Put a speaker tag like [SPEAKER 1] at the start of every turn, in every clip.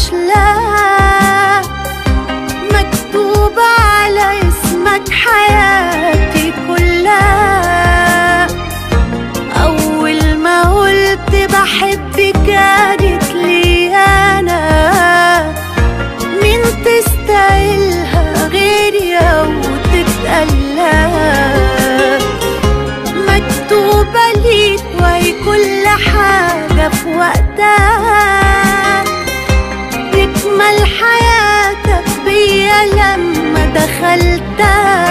[SPEAKER 1] مش لا مكتوب على اسمك حياتي كلها أول ما قلت بحبك كانت لي أنا مين تستاهلها غيري أو تتقلها مكتوبة ليك وهي كل حاجة في وقتها تكمل حياتك بيا لما دخلتها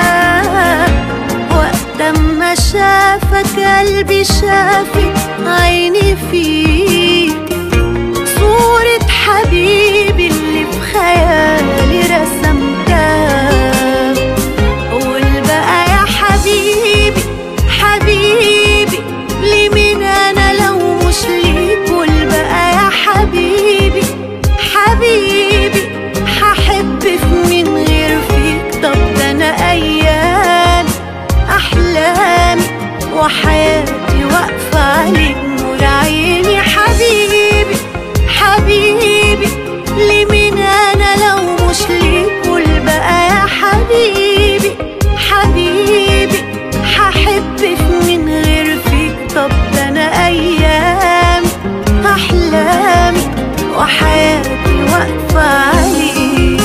[SPEAKER 1] وقت ما شافك قلبي شافك عيني فيك صورة حبيبي اللي في خيالي رسمتها قول بقى يا حبيبي حبيبي ليه من انا لو مش ليك قول بقى يا حبيبي حبيبي هحب في من غير فيك طب ده انا ايام احلامي وحياتي واقفه عليك نور عيني حبيبي حبيبي ليه من انا لو مش ليك قول بقى يا حبيبي حبيبي هحب في من غير فيك طب ده انا ايامي احلامي وحياتي واقفه عليك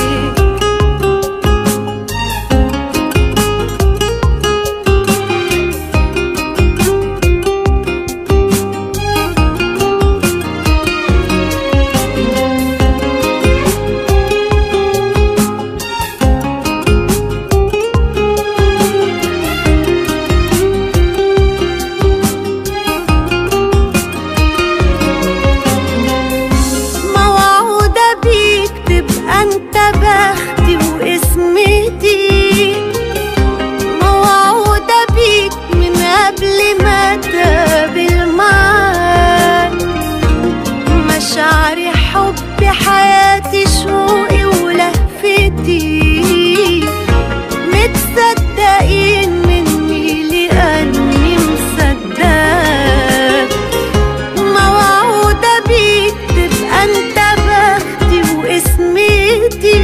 [SPEAKER 1] موعودة بيك تبقى انت بختي واسمتي موعودة بيك من قبل ما تقابل معاك مشاعري حبي حياتي شوقي ولهفتي متصدقين مني لأني مصدق موعودة بيك تبقى انت بختي واسمتي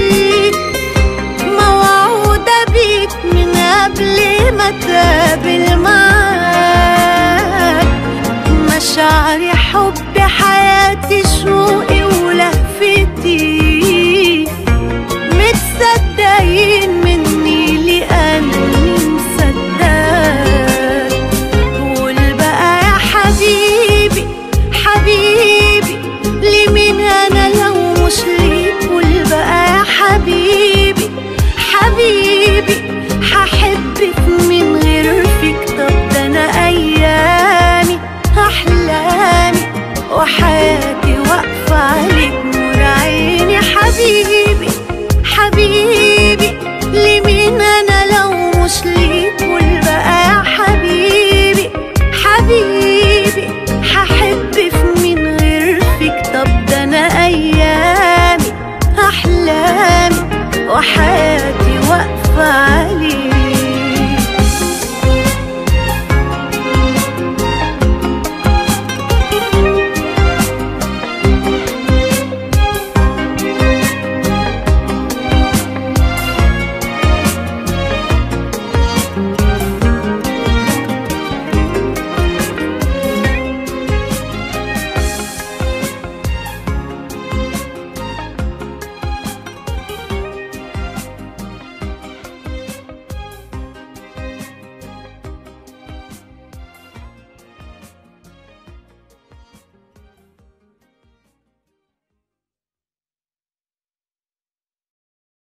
[SPEAKER 1] موعودة بيك من قبل ما تقابل معاك مشاعري حبي حياتي شوقي ولهفتي متصدقين مني لأني مصدق قول بقى يا حبيبي حبيبي ليه من انا لو مش ليك قول بقى يا حبيبي حبيبي هحب في من غير فيك طب ده انا ايامي احلامي وحياتي واقفه عليك نور عيني حبيبي حبيبي ليه من انا لو مش ليك قول بقى يا حبيبي حبيبي هحب في من غير فيك طب ده انا ايامي احلامي وحياتي واقفه عليك